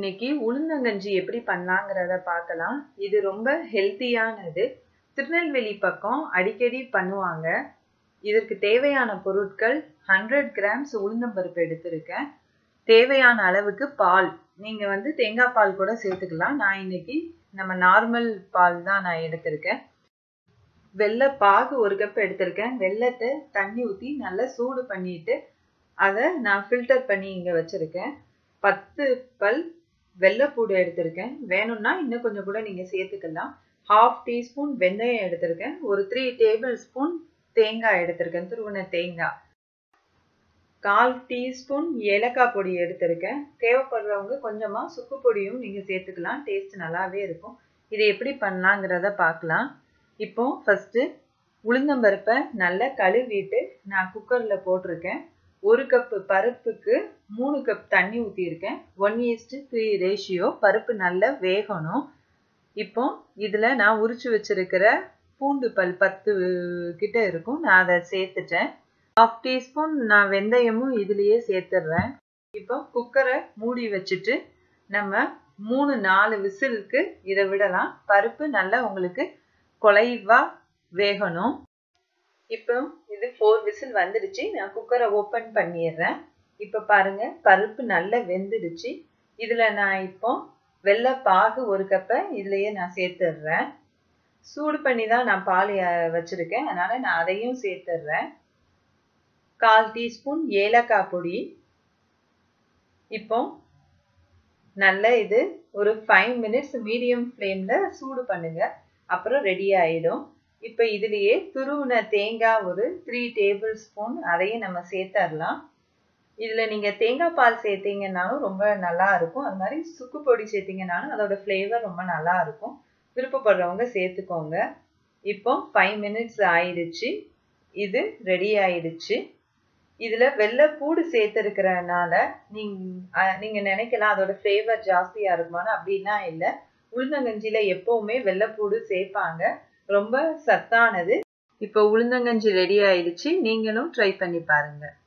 இன்னைக்கு உளுந்தங்கஞ்சி எப்படி பண்ணலாங்கிறத பார்க்கலாம் இது ரொம்ப ஹெல்த்தியானது திருநெல்வேலி பக்கம் அடிக்கடி பண்ணுவாங்க இதற்கு தேவையான பொருட்கள் ஹண்ட்ரட் கிராம்ஸ் உளுந்தம்பருப்பு எடுத்திருக்கேன் தேவையான அளவுக்கு பால் நீங்கள் வந்து தேங்காய் பால் கூட சேர்த்துக்கலாம் நான் இன்னைக்கு நம்ம நார்மல் பால் தான் நான் எடுத்திருக்கேன் வெள்ளை பாகு ஒரு கப் எடுத்திருக்கேன் வெள்ளத்தை தண்ணி ஊற்றி நல்லா சூடு பண்ணிட்டு அதை நான் ஃபில்டர் பண்ணி இங்கே வச்சுருக்கேன் பத்து பல் வெள்ளைப்பூடு எடுத்திருக்கேன் வேணும்னா இன்னும் கொஞ்சம் கூட நீங்கள் சேர்த்துக்கலாம் ஹாஃப் டீஸ்பூன் வெந்தயம் எடுத்திருக்கேன் ஒரு த்ரீ டேபிள் ஸ்பூன் தேங்காய் எடுத்திருக்கேன் துருவன தேங்காய் கால் டீஸ்பூன் ஏலக்காய் பொடி எடுத்திருக்கேன் தேவைப்படுறவங்க கொஞ்சமாக சுக்கு பொடியும் நீங்கள் சேர்த்துக்கலாம் டேஸ்ட் நல்லாவே இருக்கும் இதை எப்படி பண்ணலாங்கிறத பார்க்கலாம் இப்போ ஃபஸ்ட்டு உளுந்தம்பருப்பை நல்லா கழுவிட்டு நான் குக்கரில் போட்டிருக்கேன் ஒரு கப்பு பருப்புக்கு மூணு கப் தண்ணி ஊற்றியிருக்கேன் ஒன் ஈஸ்ட்டு த்ரீ ரேஷியோ பருப்பு நல்லா வேகணும் இப்போ இதில் நான் உரிச்சு வச்சிருக்கிற பூண்டு பல் பத்து கிட்ட இருக்கும் நான் அதை சேர்த்துட்டேன் ஹாஃப் டீஸ்பூன் நான் வெந்தயமும் இதுலேயே சேர்த்துடுறேன் இப்போ குக்கரை மூடி வச்சுட்டு நம்ம மூணு நாலு விசிலுக்கு இதை விடலாம் பருப்பு நல்லா உங்களுக்கு குலைவா வேகணும் இப்போ இது ஃபோர் விசில் வந்துடுச்சு நான் குக்கரை ஓப்பன் பண்ணிடுறேன் இப்போ பாருங்க பருப்பு நல்லா வெந்துடுச்சு இதில் நான் இப்போ வெள்ளை பாகு ஒரு கப்பை இதுலேயே நான் சேர்த்துடுறேன் சூடு பண்ணி தான் நான் பால் வச்சுருக்கேன் அதனால் நான் அதையும் சேர்த்துடுறேன் கால் டீஸ்பூன் ஏலக்காய் பொடி இப்போ நல்ல இது ஒரு ஃபைவ் மினிட்ஸ் மீடியம் ஃப்ளேமில் சூடு பண்ணுங்க அப்புறம் ரெடி ஆகிடும் இப்போ இதுலேயே துருவின தேங்காய் ஒரு த்ரீ டேபிள் ஸ்பூன் அதையும் நம்ம சேர்த்துடலாம் இதில் நீங்கள் தேங்காய் பால் சேர்த்தீங்கன்னாலும் ரொம்ப நல்லா இருக்கும் அது மாதிரி சுக்கு பொடி சேர்த்தீங்கன்னாலும் அதோட ஃப்ளேவர் ரொம்ப நல்லா இருக்கும் விருப்பப்படுறவங்க சேர்த்துக்கோங்க இப்போ ஃபைவ் மினிட்ஸ் ஆயிடுச்சு இது ரெடி ஆயிடுச்சு இதில் வெள்ளைப்பூடு சேர்த்துருக்கிறனால நீங்கள் நீங்கள் நினைக்கலாம் அதோட ஃப்ளேவர் ஜாஸ்தியாக இருக்குமான்னு அப்படின்னா இல்லை உளுந்தங்கஞ்சியில் எப்போவுமே வெள்ளைப்பூடு சேர்ப்பாங்க ரொம்ப சத்தானது இப்போ உளுந்தங்கஞ்சி ரெடி ஆயிடுச்சு நீங்களும் ட்ரை பண்ணி பாருங்கள்